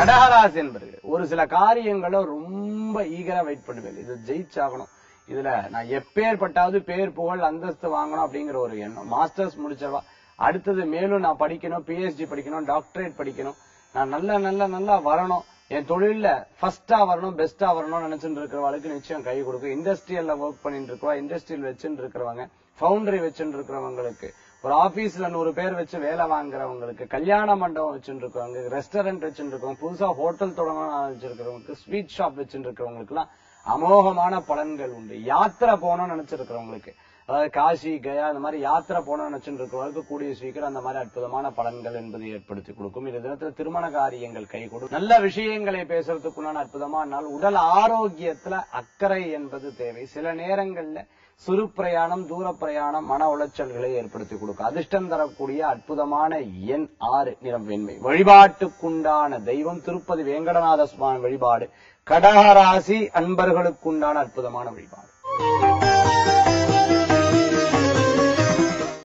கடகராசி என்பது ஒரு சில காரியங்களை ரொம்ப ஈகரா வெயிட் பண்ணுவேன் இது ஜெயிச்சாகணும் இதுல நான் எப்பேற்பட்டாவது பேர் புகழ் அந்தஸ்து வாங்கணும் அப்படிங்கிற ஒரு எண்ணம் மாஸ்டர்ஸ் முடிச்சவா அடுத்தது மேலும் நான் படிக்கணும் பிஹெச்டி படிக்கணும் டாக்டரேட் படிக்கணும் நான் நல்ல நல்ல நல்லா வரணும் என் தொழில்ல ஃபர்ஸ்டா வரணும் பெஸ்டா வரணும்னு நினைச்சுட்டு இருக்கிறவங்களுக்கு நிச்சயம் கை கொடுக்கும் இண்டஸ்ட்ரியல்ல ஒர்க் பண்ணிட்டு இருக்கவா இண்டஸ்ட்ரியல் வச்சுட்டு இருக்கிறவங்க ஃபவுண்டரி வச்சுட்டு இருக்கிறவங்களுக்கு ஒரு ஆபீஸ்ல நூறு பேர் வச்சு வேலை வாங்குறவங்களுக்கு கல்யாண மண்டபம் வச்சுட்டு இருக்கவங்க ரெஸ்டாரண்ட் வச்சுட்டு இருக்கவங்க புதுசா ஹோட்டல் தொடங்கணும் வச்சிருக்கிறவங்களுக்கு ஸ்வீட் ஷாப் வச்சுட்டு இருக்கிறவங்களுக்கு எல்லாம் அமோகமான பலன்கள் உண்டு யாத்திரை போகணும்னு நினைச்சிருக்கிறவங்களுக்கு அதாவது காசி கயா அந்த மாதிரி யாத்திரை போகணும்னு நினைச்சுட்டு இருக்கிறவங்களுக்கு கூடிய சீக்கிரம் அந்த மாதிரி அற்புதமான பலன்கள் என்பதை ஏற்படுத்தி கொடுக்கும் இந்த தினத்துல திருமண காரியங்கள் கை கொடுக்கும் நல்ல விஷயங்களை பேசுறதுக்குண்டான அற்புதமான நாள் உடல் ஆரோக்கியத்துல அக்கறை என்பது தேவை சில நேரங்கள்ல சிறு பிரயாணம் தூர பிரயாணம் மன உளைச்சல்களை ஏற்படுத்தி கொடுக்கும் அதிர்ஷ்டம் தரக்கூடிய அற்புதமான எண் ஆறு நிறம் வெண்மை வழிபாட்டுக்குண்டான தெய்வம் திருப்பதி வேங்கடநாத சுவாமி வழிபாடு கடகராசி அன்பர்களுக்குண்டான அற்புதமான வழிபாடு